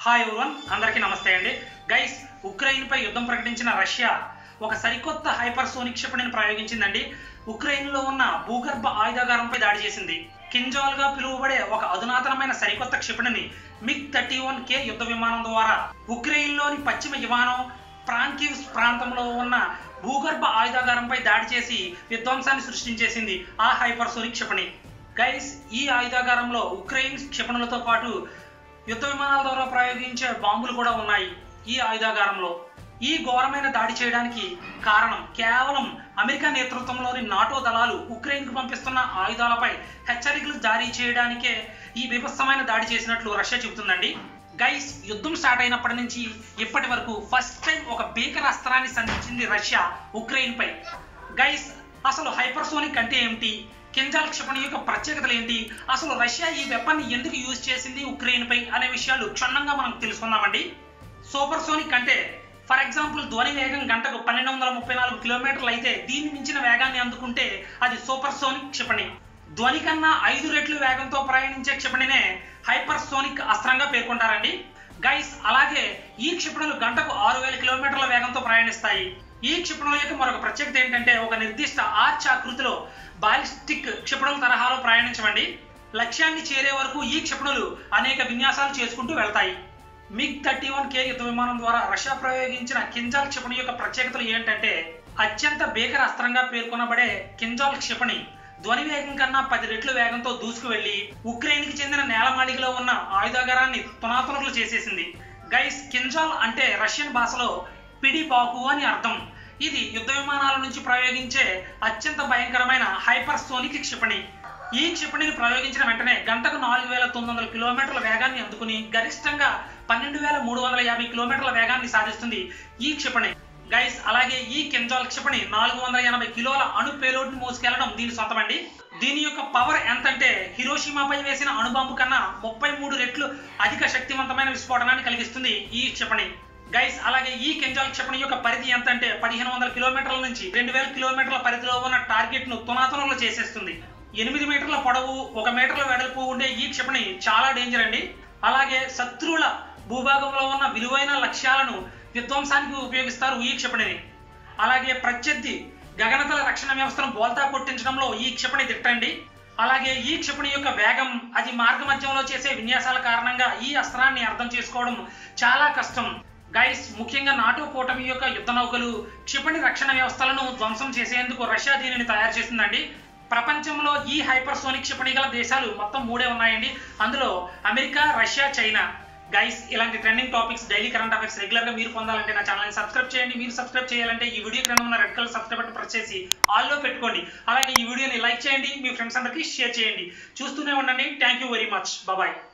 hi everyone అందరికీ నమస్తే అండి గైస్ ఉక్రెయిన్ పై యుద్ధం ప్రకటించిన రష్యా ఒక సరికొత్త హైపర్సోనిక్ క్షిపణిని ప్రయోగించిందండి ఉక్రెయిన్ లో ఉన్న భూగర్భ ఆయుధాగారంపై దాడి చేసింది కింజాల్ గా పిలువబడే ఒక అధునాతనమైన సరికొత్త క్షిపణిని మిగ్ థర్టీ వన్ కే యుద్ధ విమానం ద్వారా ఉక్రెయిన్ లోని పశ్చిమ విమానం ప్రాంకివ్స్ ప్రాంతంలో ఉన్న భూగర్భ ఆయుధాగారంపై దాడి చేసి విధ్వంసాన్ని సృష్టించేసింది ఆ హైపర్సోనిక్ క్షిపణి గైస్ ఈ ఆయుధాగారంలో ఉక్రెయిన్ క్షిపణులతో పాటు యుద్ధ విమానాల ద్వారా ప్రయోగించే బాంబులు కూడా ఉన్నాయి ఈ ఆయుధాగారంలో ఈ ఘోరమైన దాడి చేయడానికి కారణం కేవలం అమెరికా నేతృత్వంలోని నాటో దళాలు ఉక్రెయిన్కు పంపిస్తున్న ఆయుధాలపై హెచ్చరికలు జారీ చేయడానికే ఈ విభత్సమైన దాడి చేసినట్లు రష్యా చెబుతుందండి గైస్ యుద్ధం స్టార్ట్ అయినప్పటి నుంచి ఇప్పటి వరకు ఫస్ట్ టైం ఒక భీకర అస్త్రాన్ని సంధించింది రష్యా ఉక్రెయిన్ పై గైస్ అసలు హైపర్సోనిక్ అంటే ఏమిటి కింజాల్ క్షిపణి యొక్క ప్రత్యేకతలు ఏంటి అసలు రష్యా ఈ వెపన్ ఎందుకు యూజ్ చేసింది ఉక్రెయిన్ పై అనే విషయాలు క్షుణ్ణంగా మనం తెలుసుకుందామండి సూపర్ సోనిక్ అంటే ఫర్ ఎగ్జాంపుల్ ధ్వని వేగం గంటకు పన్నెండు వందల ముప్పై నాలుగు కిలోమీటర్లు అయితే దీన్ని మించిన వేగాన్ని అందుకుంటే అది సూపర్ సోనిక్ క్షిపణి ధ్వని కన్నా ఐదు రెట్లు వేగంతో ప్రయాణించే క్షిపణినే హైపర్ సోనిక్ అస్త్రంగా పేర్కొంటారండి గైస్ అలాగే ఈ క్షిపణులు గంటకు ఆరు వేల కిలోమీటర్ల వేగంతో ప్రయాణిస్తాయి ఈ క్షిపణుల యొక్క మరొక ప్రత్యేకత ఏంటంటే ఒక నిర్దిష్ట ఆర్చ్ ఆకృతిలో బాలిస్టిక్ క్షిపణుల తరహాలో ప్రయాణించమండి లక్ష్యాన్ని చేరే వరకు ఈ క్షిపణులు అనేక విన్యాసాలు చేసుకుంటూ వెళ్తాయి మిగ్ థర్టీ వన్ కే యుద్ధ విమానం ద్వారా రష్యా ప్రయోగించిన కింజాల్ క్షిపణి యొక్క ప్రత్యేకతలు ఏంటంటే అత్యంత భీకర అస్త్రంగా పేర్కొనబడే కింజాల్ క్షిపణి ధ్వని వేగం కన్నా పది రెట్లు వేగంతో దూసుకు వెళ్లి ఉక్రెయిన్ కి చెందిన నేలమాళిగలో ఉన్న ఆయుధాగారాన్ని తునాతునకులు చేసేసింది గైస్ కింజాల్ అంటే రష్యన్ భాషలో పిడి బాకు అని అర్థం ఇది యుద్ధ విమానాల నుంచి ప్రయోగించే అత్యంత భయంకరమైన హైపర్ సోనిక్ క్షిపణి ఈ క్షిపణిని ప్రయోగించిన వెంటనే గంటకు నాలుగు వేల తొమ్మిది వందల కిలోమీటర్ల వేగాన్ని అందుకుని గరిష్టంగా పన్నెండు వేల మూడు వందల యాభై కిలోమీటర్ల వేగాన్ని సాధిస్తుంది ఈ క్షిపణి గైస్ అలాగే ఈ కింజాల్ క్షిపణి నాలుగు వందల ఎనభై కిలోల అణు పేలోడ్ని మోసుకెళ్లడం దీని సొంతమండి దీని యొక్క పవర్ ఎంతంటే హిరోషిమాపై వేసిన అణుబాంబు కన్నా ముప్పై మూడు రెట్లు అధిక శక్తివంతమైన విస్ఫోటనాన్ని కలిగిస్తుంది ఈ క్షిపణి గైస్ అలాగే ఈ కింజాల్ క్షిపణి యొక్క పరిధి ఎంత అంటే పదిహేను వందల కిలోమీటర్ల నుంచి రెండు వేల కిలోమీటర్ల పరిధిలో ఉన్న టార్గెట్ ను తునాతునలు చేసేస్తుంది ఎనిమిది మీటర్ల పొడవు ఒక మీటర్ల వెడల్పు ఉండే ఈ క్షిపణి చాలా డేంజర్ అండి అలాగే శత్రువుల భూభాగంలో ఉన్న విలువైన లక్ష్యాలను విధ్వంసానికి ఉపయోగిస్తారు ఈ క్షిపణిని అలాగే ప్రత్యర్థి గగనతల రక్షణ వ్యవస్థను బోల్తా కొట్టించడంలో ఈ క్షిపణి తిట్టండి అలాగే ఈ క్షిపణి యొక్క వేగం అది మార్గ మధ్యంలో చేసే విన్యాసాల కారణంగా ఈ అస్త్రాన్ని అర్థం చేసుకోవడం చాలా కష్టం గైస్ ముఖ్యంగా నాటో కూటమి యొక్క యుద్ధ నౌకలు క్షిపణి రక్షణ వ్యవస్థలను ధ్వంసం చేసేందుకు రష్యా దీనిని తయారు చేసిందండి ప్రపంచంలో ఈ హైపర్సోనిక్ క్షిపణి గల దేశాలు మొత్తం మూడే ఉన్నాయండి అందులో అమెరికా రష్యా చైనా గైస్ ఇలాంటి trending topics daily current affairs regular గా మీరు పొందాలంటే నా ఛానల్ని సబ్స్క్రైబ్ చేయండి మీరు సబ్స్క్రైబ్ చేయాలంటే ఈ వీడియో క్రింద ఉన్న red colour subscribe button press చేసి ఆల్లో పెట్టుకోండి అలాగే ఈ వీడియోని లైక్ చేయండి మీ ఫ్రెండ్స్ అందరికీ షేర్ చేయండి చూస్తూనే ఉండండి thank you very much bye